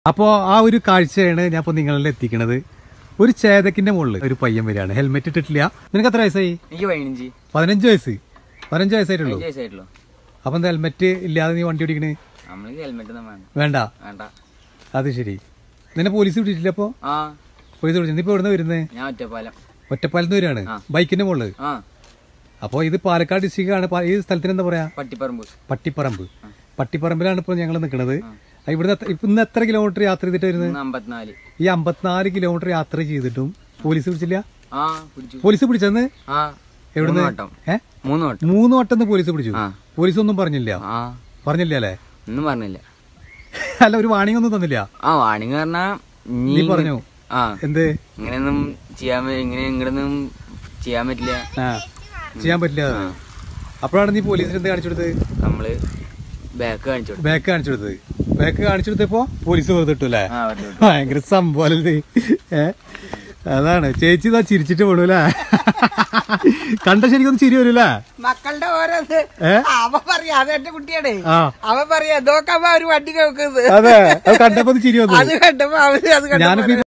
അപ്പോ ആ ഒരു കാഴ്ചയാണ് ഞാൻ ഇപ്പൊ നിങ്ങളിൽ എത്തിക്കണത് ഒരു ചേതക്കിന്റെ മുകളിൽ ഒരു പയ്യൻ വരികയാണ് ഹെൽമെറ്റ് ഇട്ടിട്ടില്ല നിനക്ക് എത്ര വയസ്സായി എനിക്ക് പതിനഞ്ച് പതിനഞ്ച് വയസ്സ് പതിനഞ്ച് വയസ്സായിട്ടുള്ളൂ പതിനഞ്ച് വയസ്സായിട്ടുള്ളൂ അപ്പൊ എന്താ ഹെൽമെറ്റ് ഇല്ലാതെ നീ വണ്ടി ഓടിക്കണേ നമ്മൾക്ക് ഹെൽമെറ്റ് ഒന്നും വേണ്ട വേണ്ട വേണ്ട അത് ശരി നിന്നെ പോലീസ് പിടിച്ചിട്ടില്ല അപ്പോ ആ പോലീസ് പിടിച്ചു നീ ഇപ്പൊ എവിടുന്ന് വരുന്നത് ഞാൻ ഒറ്റപ്പാലം ഒറ്റപ്പാലത്ത് വരികയാണ് ആ. ബൈക്കിന്റെ മുകളിൽ ആ അപ്പോ ഇത് പാലക്കാട് ഡിസ്ട്രിക്റ്റ് ആണ് പാ- ഈ സ്ഥലത്തിന് എന്താ പറയാ പട്ടിപ്പറമ്പ് പട്ടിപ്പറമ്പ് പട്ടിപ്പറമ്പിലാണ് ഇപ്പോൾ ഞങ്ങൾ നിൽക്കുന്നത് ഇവിടുന്ന് എത്ര- ഇപ്പൊ ഇന്ന് എത്ര കിലോമീറ്റർ യാത്ര ചെയ്തിട്ട് വരുന്നത് ഇന്ന് അമ്പത്തിനാല് ഈ അമ്പത്തിനാല് കിലോമീറ്റർ യാത്ര ചെയ്തിട്ടും പോലീസ് പിടിച്ചില്ല ആ പിടിച്ചു പോലീസ് പിടിച്ചെന്ന് ആ എവിടുന്ന് മൂന്ന് വട്ടം ഏ മൂന്ന് വട്ടം മൂന്ന് വട്ടം പോലീസ് പിടിച്ചു ആ. പോലീസ് ഒന്നും പറഞ്ഞില്ല ആ പറഞ്ഞില്ല അല്ലേ ഒന്നും പറഞ്ഞില്ല അല്ല ഒരു വാണിംഗ് ഒന്നും തന്നില്ല ആ വാണിങ് പറഞ്ഞാ നീ നീ പറഞ്ഞു ആ എന്ത് ഇങ്ങനെയൊന്നും ചെയ്യാൻ പ- ഇങ്ങനെ ഇങ്ങനൊന്നും ചെയ്യാൻ പറ്റില്ല ആ ചെയ്യാൻ പറ്റില്ല അത്. അപ്പോഴാണ് നീ പോലീസിന് എന്ത് കാണിച്ചു കൊടുത്തത് നമ്മള് ബാക്ക് കാണിച്ചു കൊടുത്തു. ബാക്ക് കാണിച്ചു കൊടുത്തത് ബാക്ക് കാണിച്ചു കൊടുത്തപ്പോ പോലീസ് വെറുതെ ഇട്ടു അല്ലേ ആ വെറുതെ വിട്ടു. ഭയങ്കര സംഭവം ഇത് ഏ അതാണ് ചേച്ചി ഇതാ ചിരിച്ചിട്ട് പോണു അല്ലേ കണ്ട ശരിക്കൊന്നും ചിരി വരൂല്ലേ മക്കളുടെ ഓരോന്ന് ഏ? അവ പറയാ അത് എന്റെ കുട്ടിയാണേ ആ അവൻ പറയാ നോക്കാമ്പോ അവര് വണ്ടി നോക്കുന്നത് അതെ അത് കണ്ടപ്പോ ഒന്ന് ചിരി വന്നു അത് കണ്ടപ്പോ അവര് അത് കണ്ടപ്പോ ഞാനിപ്പോ ഇത്